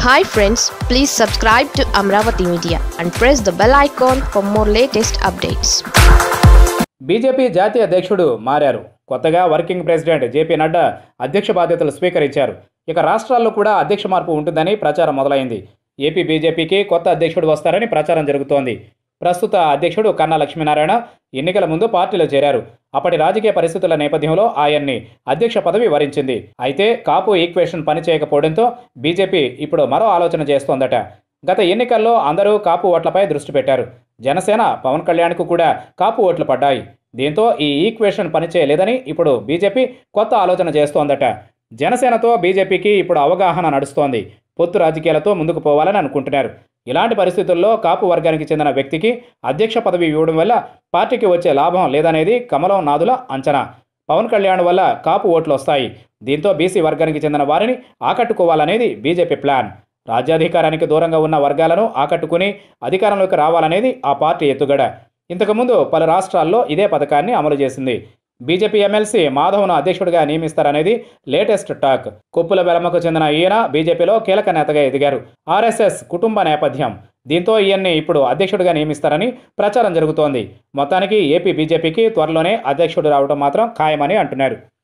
hi friends please subscribe to Amaravati media and press the bell icon for more latest updates BJP జాతీయ అధ్యక్షుడు మారారు కొత్తగా working president JP Nadda అధ్యక్ష బాధ్యతలు స్వీకరించారు ఇక రాష్ట్రాల్లో కూడా అధ్యక్ష మార్పు ఉంటుందని ప్రచారం మొదలైంది ఏపీ బీజేపీకి కొత్త అధ్యక్షుడు వస్తారని ప్రచారం జరుగుతోంది ప్రస్తుత అధ్యక్షుడు కన్నా లక్ష్మీనారాయణ ఎన్నికల ముందు పార్టీలో చేరారు అప్పటి రాజకీయ పరిస్థితుల నేపథ్యంలో ఆయన్ని అధ్యక్ష పదవి వరించింది అయితే కాపు ఈక్వేషన్ పనిచేయకపోవడంతో బీజేపీ ఇప్పుడు మరో ఆలోచన చేస్తోందట గత ఎన్నికల్లో అందరూ కాపు ఓట్లపై దృష్టి పెట్టారు జనసేన పవన్ కళ్యాణ్కు కూడా కాపు ఓట్లు పడ్డాయి దీంతో ఈ ఈక్వేషన్ పనిచేయలేదని ఇప్పుడు బీజేపీ కొత్త ఆలోచన చేస్తోందట జనసేనతో బీజేపీకి ఇప్పుడు అవగాహన నడుస్తోంది పొత్తు రాజకీయాలతో ముందుకు పోవాలని అనుకుంటున్నారు ఇలాంటి పరిస్థితుల్లో కాపు వర్గానికి చెందిన వ్యక్తికి అధ్యక్ష పదవి ఇవ్వడం వల్ల పార్టీకి వచ్చే లాభం లేదనేది కమలం నాదుల అంచనా పవన్ కళ్యాణ్ వల్ల కాపు ఓట్లు వస్తాయి దీంతో బీసీ వర్గానికి చెందిన వారిని ఆకట్టుకోవాలనేది బీజేపీ ప్లాన్ రాజ్యాధికారానికి దూరంగా ఉన్న వర్గాలను ఆకట్టుకుని అధికారంలోకి రావాలనేది ఆ పార్టీ ఎత్తుగడ ఇంతకుముందు పలు రాష్ట్రాల్లో ఇదే పథకాన్ని అమలు చేసింది బీజేపీ ఎమ్మెల్సీ మాధవ్ను అధ్యక్షుడిగా నియమిస్తారనేది లేటెస్ట్ టాక్ కొప్పుల బెలమకు చెందిన ఈయన బీజేపీలో కీలక నేతగా ఎదిగారు ఆర్ఎస్ఎస్ కుటుంబ నేపథ్యం దీంతో ఈయన్ని ఇప్పుడు అధ్యక్షుడిగా నియమిస్తారని ప్రచారం జరుగుతోంది మొత్తానికి ఏపీ బీజేపీకి త్వరలోనే అధ్యక్షుడు రావడం మాత్రం ఖాయమని అంటున్నారు